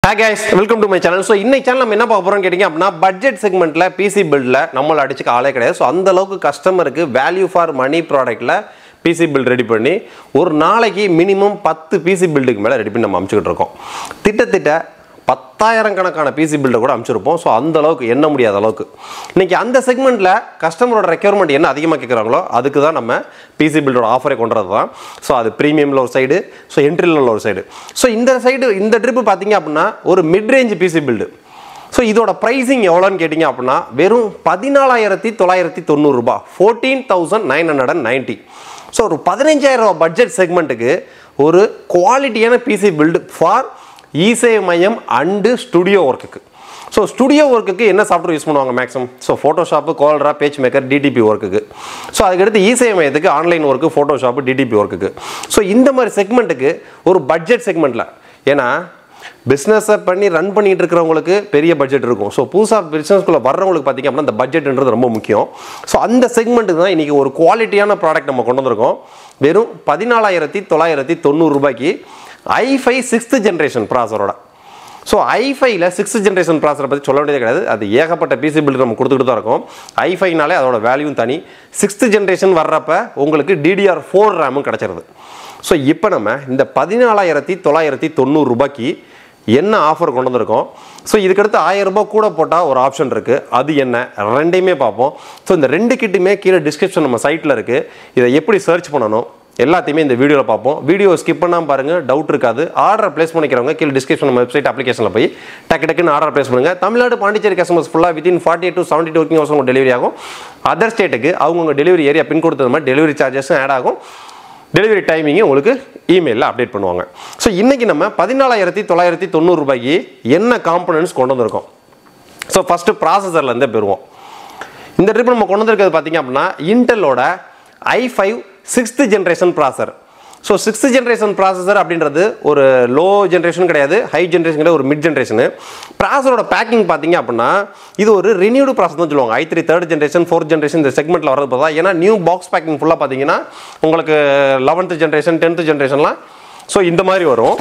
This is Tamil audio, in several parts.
hey guys welcome to my channel so இன்னைக்கு சேனல் நம்ம என்ன பார்க்க போறோம்னு கேட்டிங்க அப்படின்னா பட்ஜெட் செக்மெண்ட்டில் பிசி பில்டில் நம்மள அடிச்சுக்க ஆளே கிடையாது ஸோ அந்த அளவுக்கு கஸ்டமருக்கு வேல்யூ ஃபார் மணி ப்ராடக்ட்டில் பிசி பில்ட் ரெடி பண்ணி ஒரு நாளைக்கு மினிமம் பத்து பிசி பில்டுக்கு மேலே ரெடி பண்ணி நம்ம அமைச்சுக்கிட்டு இருக்கோம் திட்டத்திட்ட பத்தாயிரம் கணக்கான பிசி பில்டை கூட அமைச்சிருப்போம் ஸோ அந்த அளவுக்கு எண்ண முடியாத அளவுக்கு இன்னைக்கு அந்த செக்மெண்ட்டில் கஸ்டமரோட ரெக்யர்மெண்ட் என்ன அதிகமாக கேட்குறாங்களோ அதுக்கு தான் நம்ம பிசி பில்டோட ஆஃபரை கொண்டுறது தான் ஸோ அது ப்ரீமியமில் ஒரு சைடு ஸோ என்ட்ரியில் உள்ள ஒரு சைடு ஸோ இந்த சைடு இந்த ட்ரிப்பு பார்த்தீங்க அப்படின்னா ஒரு mid range PC build so இதோட ப்ரைஸிங் எவ்வளோன்னு கேட்டிங்க அப்படின்னா வெறும் பதினாலாயிரத்தி தொள்ளாயிரத்தி தொண்ணூறுரூபா fourteen thousand nine hundred and ninety so ஒரு பதினஞ்சாயிரம் ரூபா பட்ஜெட் செக்மெண்ட்டுக்கு ஒரு குவாலிட்டியான PC build for Isai Maiyam and studio ஒர்க்குக்கு ஸோ ஸ்டுடியோ ஒர்க்குக்கு என்ன சாஃப்ட்வேர் யூஸ் பண்ணுவாங்க maximum so Photoshop CorelDRAW PageMaker DTP ஒர்க்குக்கு ஸோ அதுக்கடுத்து இசை மையத்துக்கு ஆன்லைன் ஒர்க்கு ஃபோட்டோஷாப்பு டிடிபி ஒர்க்குக்கு ஸோ இந்த மாதிரி செக்மெண்ட்டுக்கு ஒரு பட்ஜெட் செக்மெண்ட்டில் ஏன்னா பிஸ்னஸை பண்ணி ரன் பண்ணிட்டு இருக்கிறவங்களுக்கு பெரிய பட்ஜெட் இருக்கும் ஸோ புதுசாக பிஸ்னஸ்குள்ளே வர்றவங்களுக்கு பார்த்தீங்க அப்படின்னா அந்த பட்ஜெட்ன்றது ரொம்ப முக்கியம் ஸோ அந்த செக்மெண்ட்டுக்கு தான் இன்றைக்கி ஒரு குவாலிட்டியான ப்ராடக்ட் நம்ம கொண்டு வந்திருக்கோம் வெறும் பதினாலாயிரத்தி தொள்ளாயிரத்தி தொண்ணூறு ரூபாய்க்கு ஐஃபை சிக்ஸ்த் ஜென்ரேஷன் ப்ராசரோட ஸோ ஐஃபைல சிக்ஸ்த் ஜென்ரேஷன் ப்ராசரை பற்றி சொல்ல வேண்டியது கிடையாது அது ஏகப்பட்ட பிசி பில்டு நம்ம கொடுத்துக்கிட்டு தான் இருக்கோம் ஐஃபைனாலே அதோட வேல்யூவும் தனி சிக்ஸ்த் ஜென்ரேஷன் வர்றப்ப உங்களுக்கு டிடிஆர் ஃபோர் ரேமும் கிடச்சிருது ஸோ இப்போ நம்ம இந்த பதினாலாயிரத்தி தொள்ளாயிரத்தி தொண்ணூறு ரூபாய்க்கு என்ன ஆஃபர் கொண்டு வந்திருக்கோம் ஸோ இதுக்கடுத்து ஆயிரம் ரூபாய் கூட போட்டால் ஒரு ஆப்ஷன் இருக்குது அது என்ன ரெண்டையுமே பார்ப்போம் ஸோ இந்த ரெண்டு கிட்டுமே கீழே டிஸ்கிரிப்ஷன் நம்ம சைட்டில் இருக்குது இதை எப்படி சர்ச் பண்ணணும் எல்லாத்தையுமே இந்த வீடியோவில் பார்ப்போம் வீடியோ ஸ்கிப் பண்ணாமல் பாருங்கள் டவுட் இருக்காது ஆர்டர் ப்ளேஸ் பண்ணிக்கிறவங்க கீழே டிஸ்கிரிப்ஷன் நம்ம வெப்சைட் அப்ளிகேஷனில் போய் டக்கு டக்குன்னு ஆர்டர் ப்ளேஸ் பண்ணுங்கள் தமிழ்நாடு பாண்டிச்சேரி கஸ்டமர்ஸ் ஃபுல்லாக within forty to seventy two working hours உங்களுக்கு டெலிவரி ஆகும் அதர் ஸ்டேட்டுக்கு அவங்கவுங்க டெலிவரி ஏரியா பின் கொடுத்தது மாதிரி டெலிவரி சார்ஜஸும் ஆட் ஆகும் டெலிவரி டைமிங்கும் உங்களுக்கு இமெயிலில் அப்டேட் பண்ணுவாங்க ஸோ இன்றைக்கி நம்ம பதினாலாயிரத்தி தொள்ளாயிரத்தி தொண்ணூறு ரூபாய்க்கு என்ன காம்பனன்ட்ஸ் கொண்டு வந்திருக்கோம் ஸோ ஃபஸ்ட்டு ப்ராசஸர்லேருந்தே பெறுவோம் இந்த ட்ரிப் நம்ம கொண்டு வந்திருக்கிறது பார்த்தீங்க அப்படின்னா இன்டெலோட i five sixth generation processor so sixth generation processor அப்படின்றது ஒரு லோ ஜென்ரேஷன் கிடையாது ஹை ஜென்ரேஷன் கிடையாது ஒரு மிட் ஜென்ரேஷனு ப்ராசரோட பேக்கிங் பார்த்தீங்க அப்படின்னா இது ஒரு ரினியூடு ப்ராசஸ் தான் சொல்லுவாங்க i three third generation fourth generation இந்த செக்மெண்ட்டில் வரது பார்த்தா ஏன்னா நியூ பாக்ஸ் பேக்கிங் ஃபுல்லாக பார்த்தீங்கன்னா உங்களுக்கு லெவன்த்து ஜென்ரேஷன் டென்த்து ஜென்ரேஷன்லாம் ஸோ இந்த மாதிரி வரும்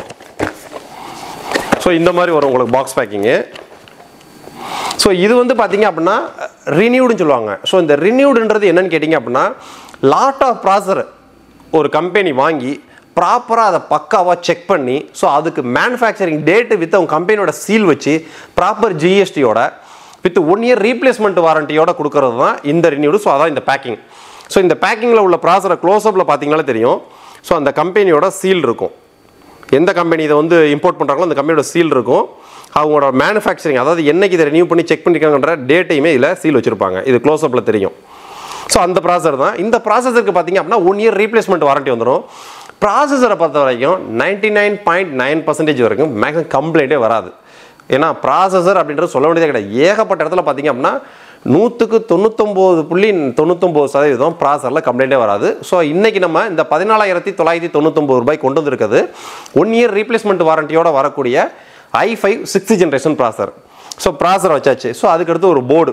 ஸோ இந்த மாதிரி வரும் உங்களுக்கு பாக்ஸ் பேக்கிங்கு ஸோ இது வந்து பார்த்தீங்க அப்படின்னா ரினியூடுன்னு சொல்லுவாங்க ஸோ இந்த ரினியூடுன்றது என்னன்னு கேட்டிங்க அப்படின்னா லாட் ஆஃப் ப்ராசர் ஒரு கம்பெனி வாங்கி ப்ராப்பராக அதை பக்காவாக செக் பண்ணி ஸோ அதுக்கு மேனுஃபேக்சரிங் டேட்டு வித் அவங்க கம்பெனியோட சீல் வச்சு ப்ராப்பர் ஜிஎஸ்டியோட வித் ஒன் இயர் ரீப்ளேஸ்மெண்ட் வாரண்டியோட கொடுக்கறது தான் இந்த ரினியூடு ஸோ அதான் இந்த பேக்கிங் ஸோ இந்த பேக்கிங்கில் உள்ள ப்ராசரை க்ளோஸ்அப்பில் பார்த்தீங்கனாலே தெரியும் ஸோ அந்த கம்பெனியோட சீல் இருக்கும் எந்த கம்பெனி இதை வந்து இம்போர்ட் பண்ணுறாங்களோ அந்த கம்பெனியோட சீல் இருக்கும் அவங்களோட மேனுஃபேக்சரிங் அதாவது என்னைக்கு இதை ரினியூ பண்ணி செக் பண்ணிருக்காங்கன்ற டேட்டையுமே இதில் சீல் வச்சிருப்பாங்க இது க்ளோஸ்அப்பில் தெரியும் ஸோ அந்த ப்ராசர் தான் இந்த ப்ராசஸருக்கு பார்த்தீங்க அப்படின்னா ஒன் இயர் ரீப்ளேஸ்மெண்ட் வாரண்டி வந்துடும் ப்ராசஸரை பொறுத்த வரைக்கும் ninety nine point nine percentage வரைக்கும் மேக்ஸிமம் கம்ப்ளைண்ட்டே வராது ஏன்னா ப்ராசஸர் அப்படின்றது சொல்ல வேண்டியதே கிடையாது ஏகப்பட்ட இடத்துல பார்த்தீங்க அப்படின்னா நூற்றுக்கு தொண்ணூத்தொம்பது புள்ளி தொண்ணூத்தொம்பது சதவீதம் ப்ராசரில் கம்ப்ளைண்ட்டே வராது ஸோ இன்றைக்கி நம்ம இந்த பதினாலாயிரத்தி தொள்ளாயிரத்தி தொண்ணூத்தொம்பது ரூபாய் கொண்டு வந்திருக்கிறது ஒன் இயர் ரீப்ளேஸ்மெண்ட் வாரண்டியோட வரக்கூடிய i five sixth generation processor so processor வச்சாச்சு ஸோ அதுக்கடுத்து ஒரு போர்டு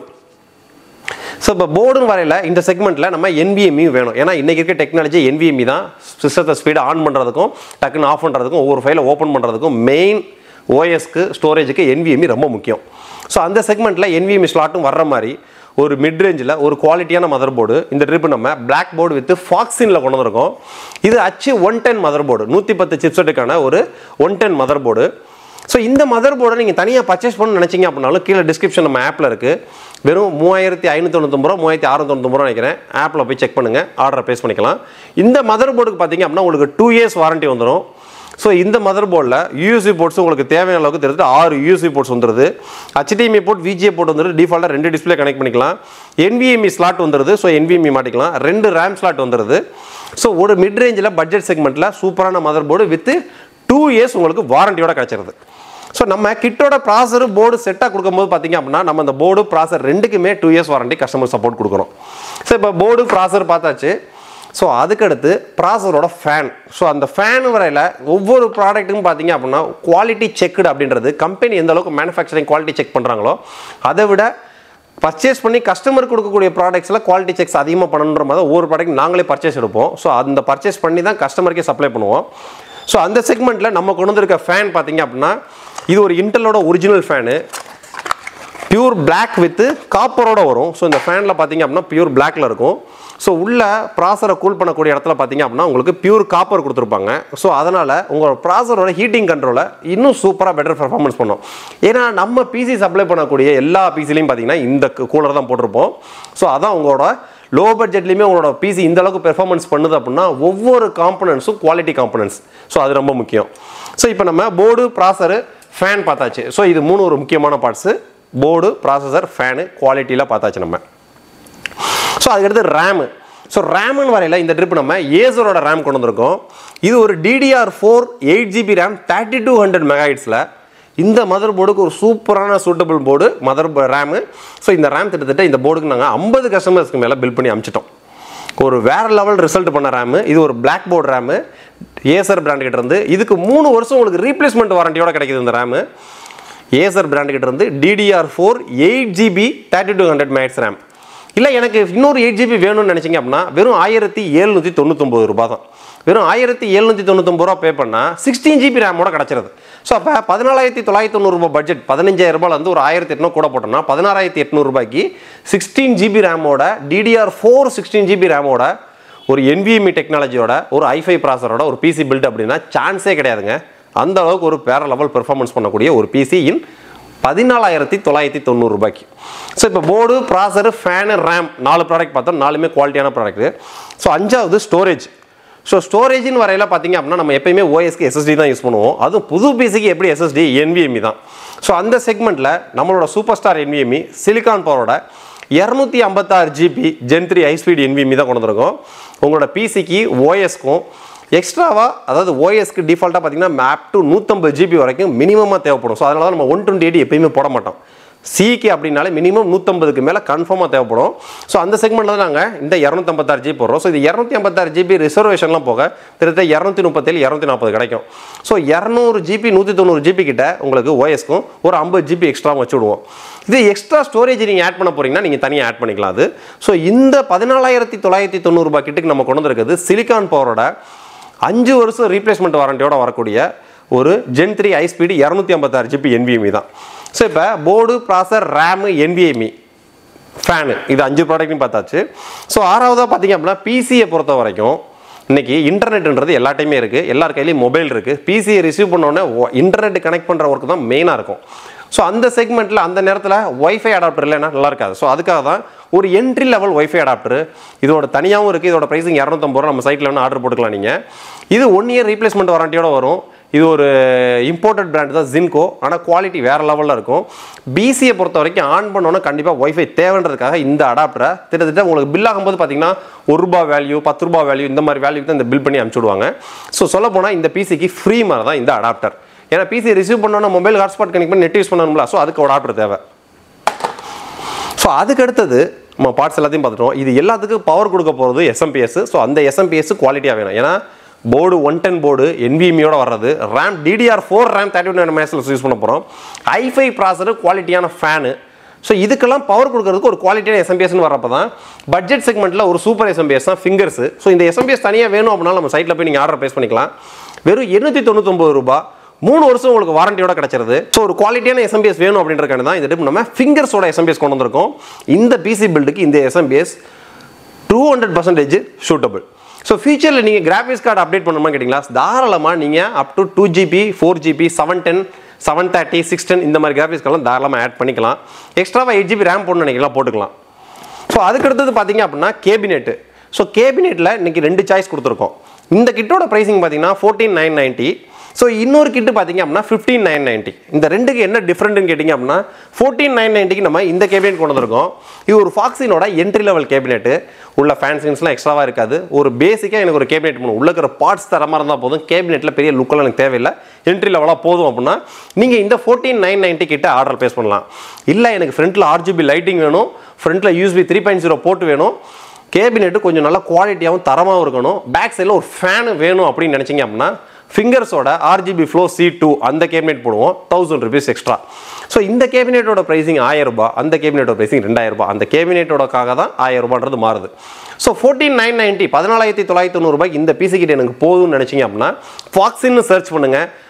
ஸோ இப்போ போர்டுன்னு வரையில் இந்த செக்மெண்ட்டில் நம்ம NVMe வேணும் ஏன்னா இன்றைக்கி இருக்க டெக்னாலஜி NVMe தான் சிஸ்டத்தை ஸ்பீடை ஆன் பண்ணுறதுக்கும் டக்குன்னு ஆஃப் பண்ணுறதுக்கும் ஒவ்வொரு ஃபைலை ஓப்பன் பண்ணுறதுக்கும் மெயின் ஓஎஸ்க்கு ஸ்டோரேஜுக்கு NVMe ரொம்ப முக்கியம் ஸோ அந்த செக்மெண்ட்டில் NVMe ஸ்லாட்டும் வர்ற மாதிரி ஒரு மிட் ரேஞ்சில் ஒரு குவாலிட்டியான மதர் போர்டு இந்த ட்ரிப் நம்ம பிளாக் போர்டு வித் ஃபாக்ஸினில் கொண்டு வந்திருக்கோம் இது அச்சு ஒன் டென் மதர் போர்டு நூற்றி பத்து சிப்செட்டுக்கான ஒரு one ten mother board so இந்த மதர் போர்டை நீங்கள் தனியாக பர்ச்சேஸ் பண்ணணும்னு நினச்சிங்க அப்படின்னாலும் கீழே டிஸ்கிரிப்ஷன் நம்ம ஆப்பில் இருக்குது வெறும் மூவாயிரத்தி ஐநூற்றி தொண்ணூத்தொம்பது ரூபா மூவாயிரத்தி அறுநூத்தொம்பது ரூபா நினைக்கிறேன் ஆப்பில் போய் செக் பண்ணுங்கள் ஆர்டரை ப்ளேஸ் பண்ணிக்கலாம் இந்த மதர் போர்டுக்கு பார்த்தீங்க அப்படின்னா உங்களுக்கு டூ இயர்ஸ் வாரண்டி வந்துடும் ஸோ இந்த மதர் போர்டில் யூஎஸ்பி போர்ட்ஸ் உங்களுக்கு தேவையான அளவுக்கு தெரிஞ்சு ஆறு யூஎஸ்பி போர்ட்ஸ் வந்துருது HDMI போர்ட் விஜிஏ போர்ட் வந்துருது டிஃபால்ட்டாக ரெண்டு டிஸ்பிளே கனெக்ட் பண்ணிக்கலாம் NVMe ஸ்லாட் வந்துருது ஸோ NVMe மாட்டிக்கலாம் ரெண்டு ரேம் ஸ்லாட் வந்துருது ஸோ ஒரு மிட் ரேஞ்சில் பட்ஜெட் செக்மெண்ட்டில் சூப்பரான mother board with two years உங்களுக்கு வாரண்டியோட கிடச்சிருது ஸோ நம்ம கிட்டோட ப்ராசர் போர்டு செட்டாக கொடுக்கும்போது பார்த்தீங்க அப்படின்னா நம்ம அந்த போர்டு ப்ராசர் ரெண்டுக்குமே two years warranty customer support கொடுக்குறோம் ஸோ இப்போ போர்டு ப்ராசர் பார்த்தாச்சு ஸோ அதுக்கடுத்து ப்ராசரோட ஃபேன் ஸோ அந்த ஃபேன் வரையில் ஒவ்வொரு ப்ராடக்ட்டுக்கும் பார்த்தீங்க அப்படின்னா குவாலிட்டி செக்குடு அப்படின்றது கம்பெனி எந்த அளவுக்கு மேனுஃபேக்சரிங் குவாலிட்டி செக் பண்ணுறாங்களோ அதை விட பர்ச்சேஸ் பண்ணி கஸ்டமருக்கு கொடுக்கக்கூடிய ப்ராடக்ட்ஸில் குவாலிட்டி செக்ஸ் அதிகமாக பண்ணணுன்ற மாதிரி ஒவ்வொரு ப்ராடக்ட் நாங்களே பர்ச்சேஸ் எடுப்போம் ஸோ அந்த பர்ச்சேஸ் பண்ணி தான் கஸ்டமருக்கே சப்ளை பண்ணுவோம் ஸோ அந்த செக்மெண்ட்டில் நம்ம கொண்டு வந்திருக்க ஃபேன் பார்த்தீங்க அப்படின்னா இது ஒரு இன்டலோட original fan pure Black with காப்பரோட வரும் ஸோ இந்த ஃபேனில் பார்த்தீங்க அப்படின்னா பியூர் பிளாக்ல இருக்கும் ஸோ உள்ள ப்ராசரை கூல் பண்ணக்கூடிய இடத்துல பார்த்தீங்க அப்படின்னா உங்களுக்கு பியூர் காப்பர் கொடுத்துருப்பாங்க ஸோ அதனால் உங்களோட ப்ராசரோட ஹீட்டிங் கண்ட்ரோலை இன்னும் சூப்பராக பெட்டர் பெர்ஃபார்மன்ஸ் பண்ணும் ஏன்னா நம்ம பிசி சப்ளை பண்ணக்கூடிய எல்லா பிசிலையும் பார்த்தீங்கன்னா இந்த கூலர் தான் போட்டிருப்போம் ஸோ அதான் உங்களோட லோ பட்ஜெட்லையுமே உங்களோட பிசி இந்த அளவுக்கு பெர்ஃபார்மன்ஸ் பண்ணுது அப்படின்னா ஒவ்வொரு காம்பனன்ஸும் குவாலிட்டி காம்பனன்ஸ் ஸோ அது ரொம்ப முக்கியம் ஸோ இப்போ நம்ம போர்டு ப்ராசரு ஃபேன் பார்த்தாச்சு ஸோ இது மூணு ஒரு முக்கியமான பார்ட்ஸு போர்டு ப்ராசஸர் ஃபேனு குவாலிட்டியில் பார்த்தாச்சு நம்ம ஸோ அதுக்கடுத்து ரேமு ஸோ ரேம்னு வரையில் இந்த ட்ரிப் நம்ம ஏசரோட ரேம் கொண்டு வந்திருக்கோம் இது ஒரு DDR four eight GB RAM thirty two hundred மெகாஹிட்ஸில் இந்த மதர் போர்டுக்கு ஒரு சூப்பரான suitable board mother RAM so இந்த ரேம் கிட்டத்தட்ட இந்த போர்டுக்கு நாங்கள் ஐம்பது கஸ்டமர்ஸ்க்கு மேலே பில் பண்ணி அமிச்சிட்டோம் ஒரு வேற லெவல் ரிசல்ட் பண்ண ரேமு இது ஒரு black board RAM Acer brand கிட்ட இருந்து இதுக்கு மூணு வருஷம் உங்களுக்கு ரீப்ளேஸ்மெண்ட் வாரண்டியோட கிடைக்குது இந்த ரேமு ஏசர் பிராண்ட் கிட்ட இருந்து DDR four eight GB thirty two hundred max RAM இல்லை எனக்கு இன்னொரு எயிட் ஜிபி வேணும்னு நினச்சிங்க அப்படின்னா வெறும் ஆயிரத்தி எழுநூற்றி தொண்ணூத்தொம்பது ரூபாய் தான் வெறும் ஆயிரத்தி எழுநூற்றி தொண்ணூத்தொம்பது ரூபா பே பண்ணால் சிக்ஸ்டீன் ஜிபி ரேமோட கிடச்சிருது ஸோ அப்போ பதினாலாயிரத்தி தொள்ளாயிரத்தி தொண்ணூறுபா பட்ஜெட் பதினஞ்சாயிரம் ரூபாயிலேருந்து ஒரு ஆயிரத்தி எட்நூறு கூட போட்டோம்னா பதினாறாயிரத்தி எட்நூறுபாய்க்கு சிக்ஸ்டீன் ஜிபி ரேமோட டிடிஆர் ஃபோர் சிக்ஸ்டீன் ஜிபி ரேமோட ஒரு NVMe டெக்னாலஜியோட ஒரு ஐஃபை ப்ராசரோட ஒரு பிசி பில்ட் அப்படின்னா சான்ஸே கிடையாதுங்க அந்த அளவுக்கு ஒரு வேற லெவல் பெர்ஃபார்மன்ஸ் பண்ணக்கூடிய ஒரு பிசி இன் பதினாலாயிரத்தி தொள்ளாயிரத்தி தொண்ணூறு ரூபாய்க்கு ஸோ இப்போ போர்டு ப்ராசரு ஃபேனு ரேம் நாலு ப்ராடக்ட் பார்த்தோம் நாலுமே குவாலிட்டியான ப்ராடக்ட் ஸோ அஞ்சாவது ஸ்டோரேஜ் ஸோ ஸ்டோரேஜின் வரையில் பார்த்தீங்க அப்படின்னா நம்ம எப்பயுமே ஓஎஸ்க்கு எஸ்எஸ்டி தான் யூஸ் பண்ணுவோம் அதுவும் புது பிசிக்கு எப்படி எஸ்எஸ்டி NVMe தான் ஸோ அந்த செக்மெண்ட்டில் நம்மளோட சூப்பர் ஸ்டார் NVMe சிலிகான் பவரோட இரநூத்தி ஐம்பத்தாறு GB gen three high speed NVMe தான் கொண்டு வந்திருக்கோம் உங்களோட பிசிக்கு ஓஎஸ்க்கும் எக்ஸ்ட்ராவாக அதாவது ஓஎஸ்க்கு டிஃபால்ட்டாக பார்த்தீங்கன்னா மேப் டு நூற்றம்பது ஜிபி வரைக்கும் மினிமமாக தேவைப்படும் ஸோ அதனால தான் நம்ம ஒன் டுவெண்ட்டி எயிட் எப்பயுமே போட மாட்டோம் சிக்கு அப்படின்னாலே மினிமம் நூற்றம்பதுக்கு மேலே கன்ஃபார்மாக தேவைப்படும் ஸோ அந்த செக்மெண்ட்டில் தான் நாங்கள் இந்த இரநூத்தம்பத்தாறு ஜிபி போடுறோம் ஸோ இது இரநூத்தி ஐம்பத்தாறு ஜிபி ரிசர்வேஷன்லாம் போக கிட்டத்தட்ட இரநூத்தி முப்பத்தேழு இரநூத்தி நாற்பது கிடைக்கும் ஸோ இரநூறு ஜிபி நூற்றி தொண்ணூறு ஜிபி கிட்ட உங்களுக்கு ஓஎஸ்க்கும் ஒரு ஐம்பது ஜிபி எக்ஸ்ட்ரா வச்சு விடுவோம் இது எக்ஸ்ட்ரா ஸ்டோரேஜ் நீங்கள் ஆட் பண்ண போறீங்கன்னா நீங்கள் தனியாக ஆட் பண்ணிக்கலாம் அது ஸோ இந்த பதினாலாயிரத்தி தொள்ளாயிரத்தி தொண்ணூறுபா கிட்டுக்கு நம்ம கொண்டு வந்திருக்கிறது சிலிகான் பவரோட அஞ்சு வருஷம் ரீப்ளேஸ்மெண்ட் வாரண்டியோட வரக்கூடிய ஒரு ஜென் த்ரீ ஹை ஸ்பீடு இரநூத்தி ஐம்பத்தாறு ஜிபி NVMe தான் ஸோ இப்போ board processor RAM NVMe fan இது அஞ்சு ப்ராடக்ட்டையும் பார்த்தாச்சு ஸோ ஆறாவதாக பார்த்தீங்க அப்படின்னா பிசியை பொறுத்த வரைக்கும் இன்னைக்கு இன்டர்நெட்ன்றது எல்லா டைமே இருக்குது எல்லார் கையிலையும் மொபைல் இருக்குது பிசியை ரிசீவ் பண்ணோடனே இன்டர்நெட் கனெக்ட் பண்ணுற ஒர்க் தான் மெயினாக இருக்கும் ஸோ அந்த செக்மெண்ட்டில் அந்த நேரத்தில் ஒய்ஃபை அடாப்டர் இல்லைன்னா நல்லா இருக்காது ஸோ அதுக்காக தான் ஒரு என்ட்ரி லெவல் ஒய்ஃபை அடாப்டர் இதோட தனியாகவும் இருக்குது இதோட ப்ரைஸிங் இரநூத்தம்பது ரூபா நம்ம சைட்டில் வேணும் ஆர்டர் போட்டுக்கலாம் நீங்கள் இது ஒன் இயர் ரீப்ளேஸ்மெண்ட் வாரண்டியோட வரும் இது ஒரு இம்போர்ட்டட் பிராண்ட் தான் ஜின்கோ ஆனால் குவாலிட்டி வேறு லெவலில் இருக்கும் பிசியை பொறுத்த வரைக்கும் ஆன் பண்ணோன்னா கண்டிப்பாக ஒய்ஃபை தேவைன்றதுக்காக இந்த அடாப்டரை கிட்டத்தட்ட உங்களுக்கு பில் ஆகும்போது பார்த்தீங்கன்னா ஒரு ரூபா வேல்யூ பத்து ரூபா வேல்யூ இந்த மாதிரி வேல்யூ தான் இந்த பில் பண்ணி அனுப்பிச்சுடுவாங்க ஸோ சொல்ல போனால் இந்த பிசிக்கு ஃப்ரீ மாதிரி தான் இந்த அடாப்டர் ஏன்னா பிசி ரிசீவ் பண்ணோன்னா மொபைல் ஹாட்ஸ்பாட் கனெக்ட் பண்ணி நெட் யூஸ் பண்ணணும்ல ஸோ அதுக்கு ஒரு அடாப்டர் தேவை ஸோ அதுக்கு அடுத்தது நம்ம பார்ட்ஸ் எல்லாத்தையும் பார்த்துட்டோம் இது எல்லாத்துக்கும் பவர் கொடுக்க போகிறது எஸ்எம்பிஎஸ் ஸோ அந்த எஸ்எம்பிஎஸ் குவாலிட்டியாக வேணும் ஏன்னா போர்டு ஒன் டென் போர்டு NVMe-யோட வர்றது RAM DDR four RAM thirty one மேக்ஸில் யூஸ் பண்ண போகிறோம் ஐஃபை ப்ராசரு குவாலிட்டியான ஃபேனு ஸோ இதுக்கெல்லாம் பவர் கொடுக்கறதுக்கு ஒரு குவாலிட்டியான எஸ்எம்பிஎஸ்னு வரப்போ தான் பட்ஜெட் செக்மெண்ட்டில் ஒரு சூப்பர் எஸ்எம்பிஎஸ் தான் ஃபிங்கர்ஸ் ஸோ இந்த எஸ்எம்பிஎஸ் தனியாக வேணும் அப்படின்னா நம்ம சைட்டில் போய் நீங்கள் ஆர்டர் ப்ளேஸ் பண்ணிக்கலாம் வெறும் எண்ணூற்றி தொண்ணூத்தொம்பது ரூபாய் மூணு வருஷம் உங்களுக்கு வாரண்டியோட கிடைச்சிருது ஸோ ஒரு குவாலிட்டியான எஸ்எம்பிஎஸ் வேணும் அப்படின்றக்கான தான் இந்த டைப் நம்ம ஃபிங்கர்ஸோட எஸ்எம்பிஎஸ் கொண்டு வந்திருக்கோம் இந்த பிசி பில்டுக்கு இந்த SMPS two hundred percentage suitable so ஃபியூச்சரில் நீங்கள் கிராஃபிக்ஸ் கார்டு அப்டேட் பண்ணணுமா கேட்டிங்களா தாராளமாக நீங்கள் up to two GB four GB seven ten seven thirty six ten இந்த மாதிரி கிராஃபிக்ஸ்க்கெல்லாம் தாராளமாக ஆட் பண்ணிக்கலாம் எக்ஸ்ட்ராவாக எயிட் ஜிபி ரேம் போடணும்னு நினைக்கலாம் போட்டுக்கலாம் ஸோ அதுக்கடுத்தது பார்த்தீங்க அப்படின்னா கேபினெட்டு ஸோ கேபினெட்டில் இன்னைக்கு ரெண்டு சாய்ஸ் கொடுத்துருக்கோம் இந்த கிட்டோட ப்ரைசிங் பார்த்தீங்கன்னா ஃபோர்டீன் நைன் நைன்ட்டி ஸோ இன்னொரு கிட்டு பார்த்தீங்க அப்படின்னா ஃபிஃப்டீன் நைன் நைன்ட்டி இந்த ரெண்டுக்கு என்ன டிஃப்ரெண்ட்னு கேட்டிங்க அப்படின்னா ஃபோர்டீன் நைன் நைன்ட்டிக்கு நம்ம இந்த கேபினெட் கொண்டு வந்திருக்கோம் இது ஒரு ஃபாக்ஸினோட என்ட்ரி லெவல் கேபினெட்டு உள்ள ஃபேன்சிங்ஸ்லாம் எக்ஸ்ட்ராவாக இருக்காது ஒரு பேசிக்காக எனக்கு ஒரு கேபினெட் பண்ணும் உள்ள இருக்கிற பார்ட்ஸ் தரமாக இருந்தால் போதும் கேபினெட்டில் பெரிய லுக்கெல்லாம் எனக்கு தேவையில்லை என்ட்ரி லெவலாக போதும் அப்படின்னா நீங்கள் இந்த ஃபோர்டீன் நைன் நைன்ட்டி கிட்ட ஆர்டர் பேஸ் பண்ணலாம் இல்லை எனக்கு ஃப்ரண்ட்டில் ஆர்ஜிபி லைட்டிங் வேணும் ஃப்ரண்ட்டில் யூஸ்பி த்ரீ பாயிண்ட் ஜீரோ போட்டு வேணும் கேபினெட்டு கொஞ்சம் நல்லா குவாலிட்டியாகவும் தரமாகவும் இருக்கணும் பேக் சைடில் ஒரு ஃபேனு வேணும் அப்படின்னு நினச்சிங்க அப்படின்னா ஃபிங்கர்ஸோட ஆர்ஜிபி ஃப்ளோ சி டூ அந்த கேபினெட் போடுவோம் தௌசண்ட் ருபீஸ் எக்ஸ்ட்ரா ஸோ இந்த கேபினெட்டோட ப்ரைசிங் ஆயிரம் ரூபாய் அந்த கேபினெட்டோட ப்ரைசிங் ரெண்டாயிரம் ரூபாய் அந்த கேபினெட்டோடக்காக தான் ஆயிரம் ரூபான்றது மாறுது ஸோ ஃபோர்டீன் நைன் நைன்ட்டி பதினாலாயிரத்தி தொள்ளாயிரத்தி தொண்ணூறுபாய்க்கு இந்த பிசி கிட்ட எனக்கு போதும்னு நினச்சிங்க அப்படின்னா ஃபாக்ஸின்னு சர்ச் பண்ணுங்கள்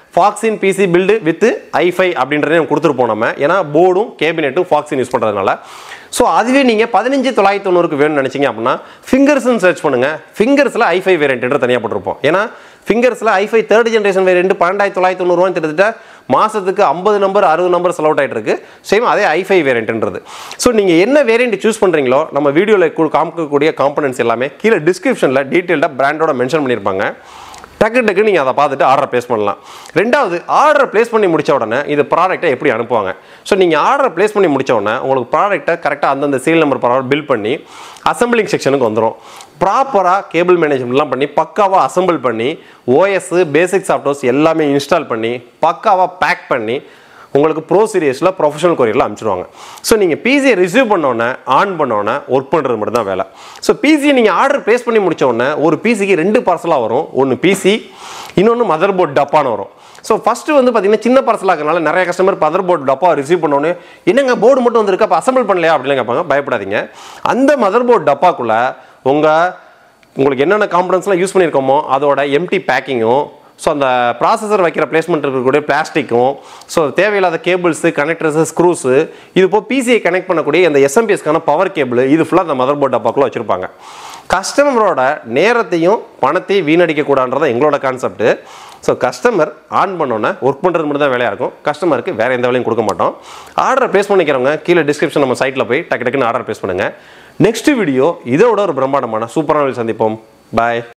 Foxin PC build with i five அப்படின்றதே நம்ம கொடுத்துருப்போம் நம்ம ஏன்னா போர்டும் கேபினெட்டும் ஃபாக்ஸின் யூஸ் பண்ணுறதுனால ஸோ அதுவே நீங்கள் பதினஞ்சு தொள்ளாயிரத்தி தொண்ணூறுக்கு வேணும்னு நினச்சிங்க அப்படின்னா ஃபிங்கர்ஸ்னு சர்ச் பண்ணுங்கள் ஃபிங்கர்ஸில் ஐஃபை வேரியன்ட் தனியாக போட்டிருப்போம் ஏன்னா ஃபிங்கர்ஸில் ஐஃபை தேர்ட் ஜென்ரேஷன் வேரியன்ட் பன்னெண்டாயிரத்தி தொள்ளாயிரத்தி தொண்ணூறுவா கிட்டத்தட்ட மாதத்துக்கு ஐம்பது நம்பர் அறுபது நம்பர் செலவுட் ஆகிட்டு இருக்கு சேம் அதே ஐஃபை வேரியன்ட்ன்றது ஸோ நீங்கள் என்ன வேரியன்ட் சூஸ் பண்ணுறீங்களோ நம்ம வீடியோவில் காமிக்கக்கூடிய காம்பனன்ட்ஸ் எல்லாமே கீழே டிஸ்கிரிப்ஷனில் டீட்டெயில்டாக பிராண்டோட மென்ஷன் பண்ணியிருப்பாங்க டக்கு டக்கு நீங்கள் அதை பார்த்துட்டு ஆர்டர் ப்ளேஸ் பண்ணலாம் ரெண்டாவது ஆர்டர் ப்ளேஸ் பண்ணி முடிச்ச உடனே இது ப்ராடக்ட்டை எப்படி அனுப்புவாங்க ஸோ நீங்கள் ஆர்டர் ப்ளேஸ் பண்ணி முடிச்ச உடனே உங்களுக்கு ப்ராடக்ட்டை கரெக்டாக அந்தந்த சீல் நம்பர் ப்ராடக்ட் பில் பண்ணி அசம்பிளிங் செக்ஷனுக்கு வந்துடும் ப்ராப்பராக கேபிள் மேனேஜ்மெண்ட்லாம் பண்ணி பக்காவாக அசம்பிள் பண்ணி ஓஎஸ் பேசிக் சாஃப்ட்வேர்ஸ் எல்லாமே இன்ஸ்டால் பண்ணி பக்காவாக பேக் பண்ணி உங்களுக்கு ப்ரோ சீரியஸில் ப்ரொஃபஷனல் கொரியரில் அனுப்பிச்சிடுவாங்க ஸோ நீங்கள் பிசியை ரிசீவ் பண்ணோன்னே ஆன் பண்ணோன்னே ஒர்க் பண்ணுறது மட்டும் தான் வேலை ஸோ பிசியை நீங்கள் ஆர்டர் ப்ளேஸ் பண்ணி முடிச்ச உடனே ஒரு பிசிக்கு ரெண்டு பார்சலாக வரும் ஒன்று பிசி இன்னொன்று மதர் போர்ட் டப்பான்னு வரும் ஸோ ஃபஸ்ட்டு வந்து பார்த்தீங்கன்னா சின்ன பார்சலாக இருக்கனால நிறைய கஸ்டமர் மதர் போர்டு டப்பா ரிசீவ் பண்ணோன்னே என்னங்க போர்டு மட்டும் வந்திருக்கு அப்போ அசம்பிள் பண்ணலையா அப்படின்னு கேட்பாங்க பயப்படாதீங்க அந்த மதர் போர்டு டப்பாக்குள்ளே உங்கள் உங்களுக்கு என்னென்ன காம்பனன்ஸ்லாம் யூஸ் பண்ணியிருக்கோமோ அதோட எம்டி பேக்கிங்கும் ஸோ அந்த ப்ராசஸர் வைக்கிற பிளேஸ்மெண்ட் இருக்கக்கூடிய பிளாஸ்டிக்கும் ஸோ தேவையில்லாத கேபிள்ஸு கனெக்டர்ஸு ஸ்க்ரூஸு இது இப்போ பிசிஐ கனெக்ட் பண்ணக்கூடிய இந்த எஸ்எம்பிஎஸ்க்கான பவர் கேபிள் இது ஃபுல்லாக அந்த மதர் போர்ட் டப்பாக்குள்ளே வச்சுருப்பாங்க கஸ்டமரோட நேரத்தையும் பணத்தையும் வீணடிக்கக்கூடாதுன்றதான் எங்களோட கான்செப்ட்டு ஸோ கஸ்டமர் ஆன் பண்ணோன்னே ஒர்க் பண்ணுறது மட்டும் தான் வேலையாக இருக்கும் கஸ்டமருக்கு வேறு எந்த வேலையும் கொடுக்க மாட்டோம் ஆர்டர் ப்ளேஸ் பண்ணிக்கிறவங்க கீழே டிஸ்கிரிப்ஷன் நம்ம சைட்டில் போய் டக்கு டக்குன்னு ஆர்டர் ப்ளேஸ் பண்ணுங்கள் நெக்ஸ்ட் வீடியோ இதோட ஒரு பிரம்மாண்டமான சூப்பரான சந்திப்போம் பாய்